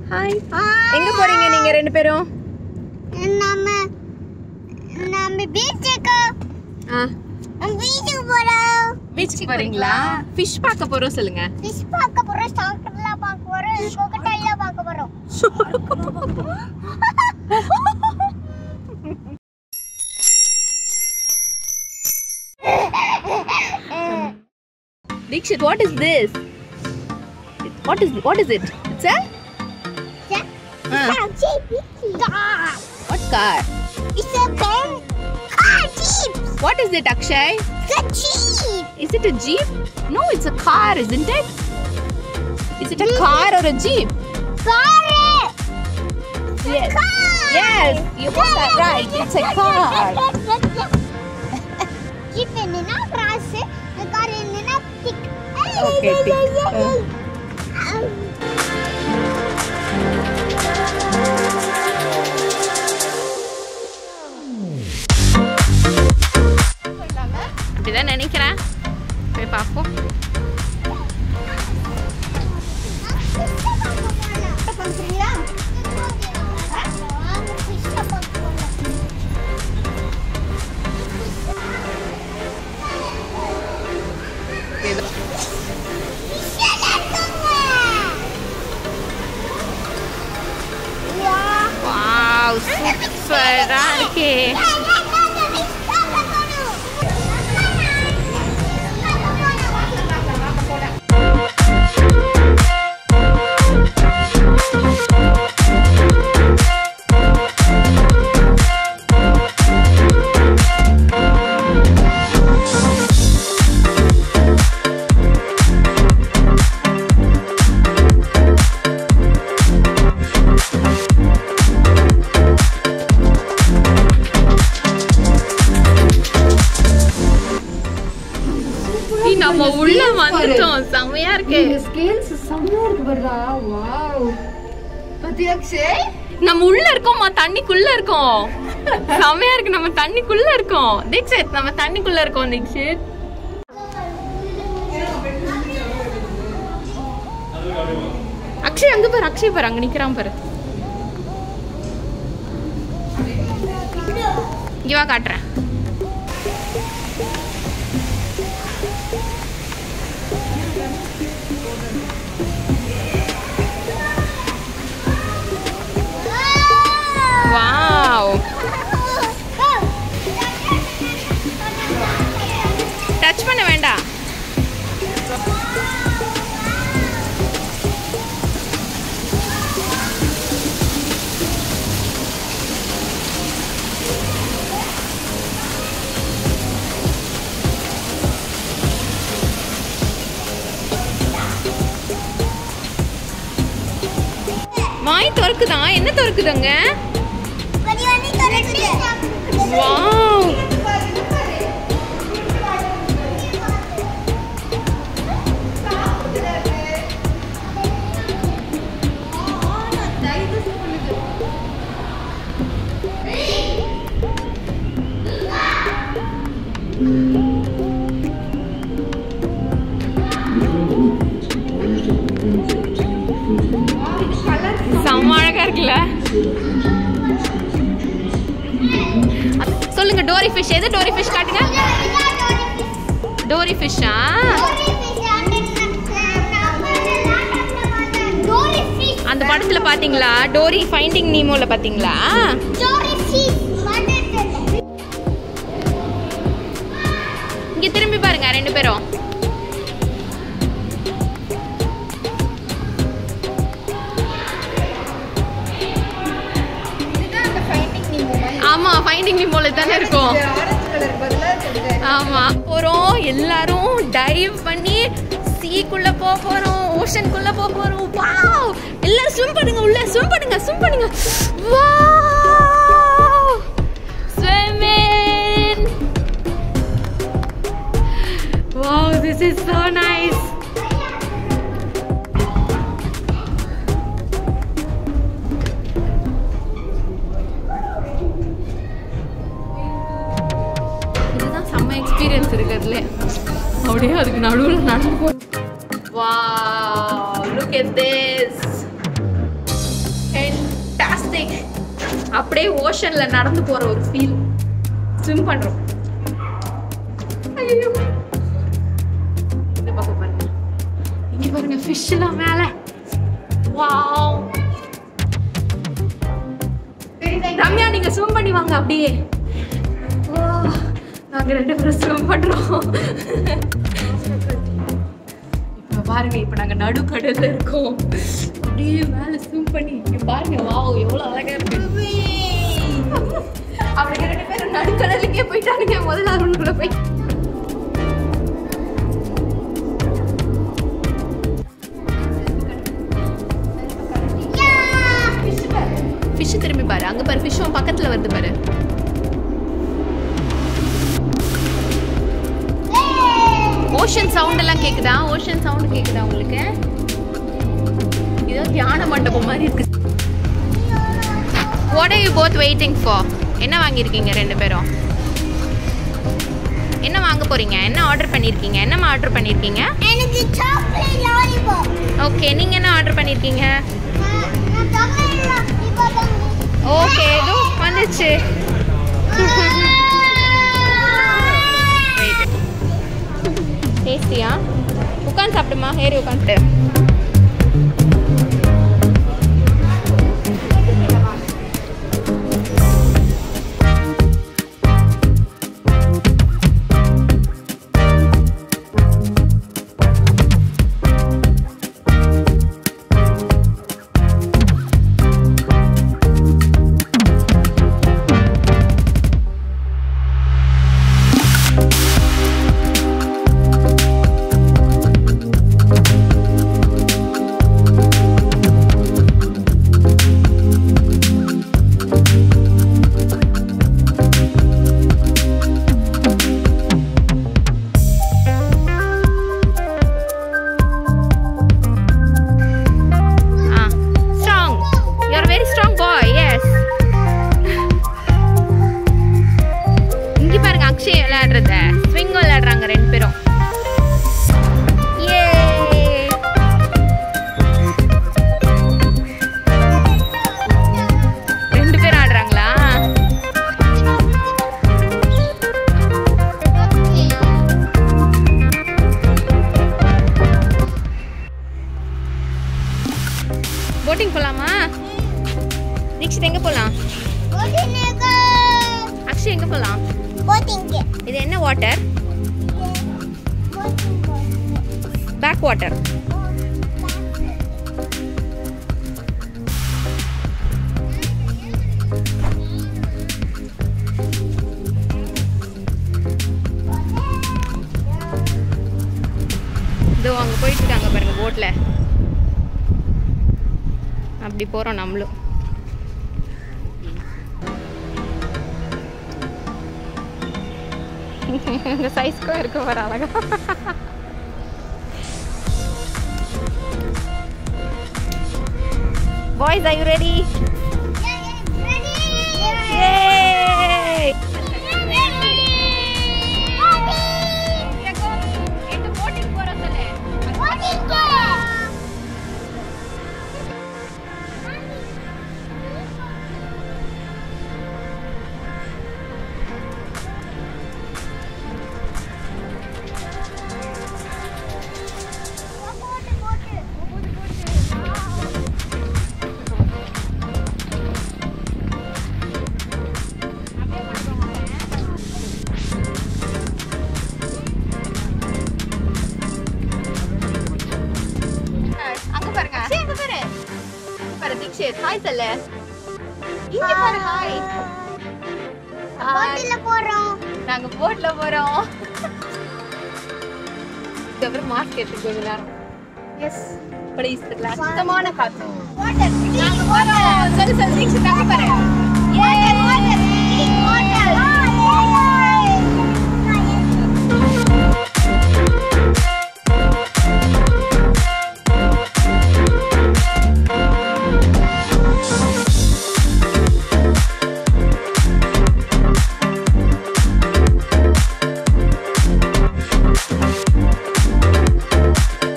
Hi எங்க போறீங்க நீங்க ரெண்டு பேரும் நம்ம நம்ம பீச்சுக்கு ஆ பீச்சுக்கு போறோம் பீச்சுக்கு போறீங்களா ஃபிஷ் பார்க்க போறோம் சொல்லுங்க ஃபிஷ் பார்க்க போறோம் சாக்கெட்லாம் பார்க்க போறோம் கொக்கட்டைலாம் பார்க்க போறோம் Dikshit, what is this? What is what is it? It's a Ah. what car? It's a car. Car jeep. What is it, Akshay? It's a jeep. Is it a jeep? No, it's a car, isn't it? Is it a car or a jeep? Car. Yes. Car. Yes, you got that right. It's a car. jeep என்னன்னா cross car என்னன்னா tick Okay, tick. Uh. அப்படிதான் நினைக்கிறேன் போய் பார்ப்போம் wow சூப்பரா இருக்கே ஏய், நம்ம உள்ள வந்துட்டோம் செமையா இருக்கு இந்த ஸ்கேல்ஸ் செம்மையா இருக்கு பாருடா வாவ் பத்தியா அக்ஷய் நம்ம உள்ள இருக்கோமா தண்ணிக்குள்ள இருக்கோம் செமையா இருக்கு நம்ம தண்ணிக்குள்ள இருக்கோம் தீக்ஷித் நம்ம தண்ணிக்குள்ள இருக்கோம் தீக்ஷித் அக்ஷய் அங்க பாரு அக்ஷய் பாரு அங்க நிக்கிறான் பாரு இங்க வா காட்டுறேன் வாவ் டச் பண்ண வேண்டாம் வாய் திறக்குதா என்ன திறக்குதுங்க வாவ் செம்ம அழகா இருக்குல்ல சொல்லுங்க டோரி ஃபிஷ் எது டோரி ஃபிஷ் காட்டுங்க டோரி ஃபிஷ்ஷா அந்த படத்துல பாத்தீங்களா டோரி ஃபைண்டிங் நீமோல பாத்தீங்களா இங்க திரும்பி பாருங்க ரெண்டு பேரும் ஆமா ஃபைண்டிங் நீமோல தானே இருக்கும் ஆரஞ்சு கலர் பதிலா சொல்றேன் ஆமா போறோம் எல்லாரும் டைவ் பண்ணி சீக்குள்ள போக போறோம் ஓஷனுக்குள்ள போக போறோம் வாவ் எல்லாரும் ஸ்விம் பண்ணுங்க உள்ள ஸ்விம் பண்ணுங்க ஸ்விம் பண்ணுங்க wow swimming wow this is so nice இதுதான் செம்ம எக்ஸ்பீரியன்ஸ் இருக்கிறதுல அப்படியே அதுக்கு நடுவில் நடந்து போ வா லுக் at this மியூசிக் அப்படியே ஓஷன்ல நடந்து போற ஒரு ஃபீல் ஸ்விம் பண்றோம் ஐயோ இந்த பக்கம் பாருங்க இங்க பாருங்க ஃபிஷ் எல்லாம் மேல வாவ் ரம்யா நீங்க ஸ்விம் பண்ணி வாங்க அப்படியே ஓ நாங்க ரெண்டு பேரும் ஸ்விம் பண்றோம் இப்ப பாருங்க இப்ப நாங்க நடுக்கடல்ல இருக்கோம் அப்படியே மேல ஸ்விம் பண்ணி இங்க பாருங்க வாவ் எவ்வளவு அழகா இருக்கு அவங்க ரெண்டு பேரும் நடுக்கடலுக்கே போயிட்டானுங்க முதல்ல அருணுக்குள்ள போய் ஃபிஷ் திரும்பி பாரு அங்க பாரு ஃபிஷ்ஷும் பக்கத்துல வருது பாரு ஓஷன் சவுண்ட் எல்லாம் கேக்குதா ஓஷன் சவுண்ட் கேக்குதா உங்களுக்கு ஏதோ தியான மண்டபம் மாதிரி இருக்கு what are you both waiting for என்ன வாங்கியிருக்கீங்க ரெண்டு பேரும் என்ன வாங்க போறீங்க என்ன ஆர்டர் பண்ணியிருக்கீங்க என்னம்மா ஆர்டர் பண்ணியிருக்கீங்க எனக்கு சாக்லேட் லாலிபாப் ஓகே நீங்க என்ன ஆர்டர் பண்ணியிருக்கீங்க நான் தமிழ் லாலிபாப் ஓகே ஏதோ வந்துச்சு வெயிட் டேஸ்டியா உட்காந்து சாப்பிடுமா ஏறி உட்காந்துட்டு ஆ strong you are very strong boy yes இங்க பாருங்க அக்ஷய் விளையாடுறத ஸ்விங் விளையாடுறாங்க ரெண்டு பேரும் Yay! ரெண்டு பேரும் ஆடுறாங்களா போட்டிங் போலாமா தீக்ஷித் எங்க போலாம் போட்டிங்க அக்ஷய் எங்க போலாம் போட்டிங்க இது என்ன வாட்டர் பேக் வாட்டர் இதோ அங்க போயிட்டு இருக்காங்க பாருங்க போட்ல அப்படி போறோம் நம்மளும் இந்த சைஸ்க்கும் இருக்க வர அழகா boys are you ready Yay! எங்க போட்டிங் போறோம் சொல்லு அங்க பாருங்க அங்க பாரு பாரு தீக்ஷித் ஹாய் சொல்லு இங்க பாரு ஹாய் போட்டில போறோம் நாங்க போட்ல போறோம் இதுக்கப்புறம் மாஸ்க் எடுத்து கொஞ்ச நேரம் எஸ் ப்ளீஸ் சுத்தமான காத்து வாட்டர் நாங்க போறோம் சொல்லு சொல்லு தீக்ஷித் அங்க பாரு வாட்டர் வாட்டர்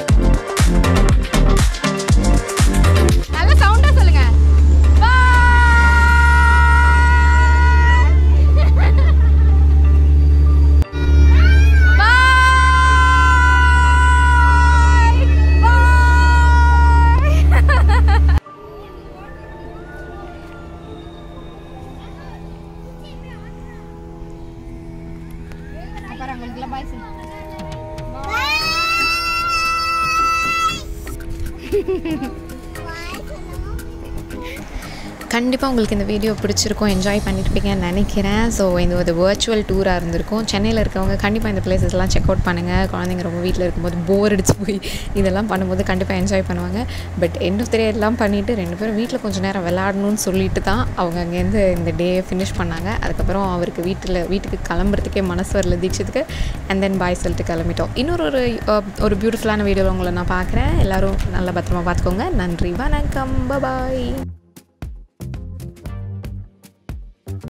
நல்ல சவுண்டா சொல்லுங்க பாய் கண்டிப்பாக உங்களுக்கு இந்த வீடியோ பிடிச்சிருக்கும் என்ஜாய் பண்ணியிருப்பீங்கன்னு நினைக்கிறேன் ஸோ இந்த ஒரு வர்ச்சுவல் டூராக இருந்திருக்கும் சென்னையில் இருக்கவங்க கண்டிப்பாக இந்த பிளேசஸ்லாம் செக் அவுட் பண்ணுங்கள் குழந்தைங்க ரொம்ப வீட்டில் இருக்கும்போது போர் அடிச்சு போய் இதெல்லாம் பண்ணும்போது கண்டிப்பாக என்ஜாய் பண்ணுவாங்க but end of the day எல்லாம் பண்ணிவிட்டு ரெண்டு பேரும் வீட்டில் கொஞ்சம் நேரம் விளாடணும்னு சொல்லிட்டு தான் அவங்க அங்கேருந்து இந்த டே ஃபினிஷ் பண்ணாங்க அதுக்கப்புறம் அவருக்கு வீட்டில் வீட்டுக்கு கிளம்புறதுக்கே மனசு வரல தீட்சித்துக்கு அண்ட் தென் பாய் சொல்லிட்டு கிளம்பிட்டோம் இன்னொரு ஒரு அஹ், ஒரு பியூட்டிஃபுல்லான வீடியோவில் உங்களை நான் பார்க்குறேன் எல்லோரும் நல்லா பத்திரமா பார்த்துக்கோங்க நன்றி வணக்கம் பாய்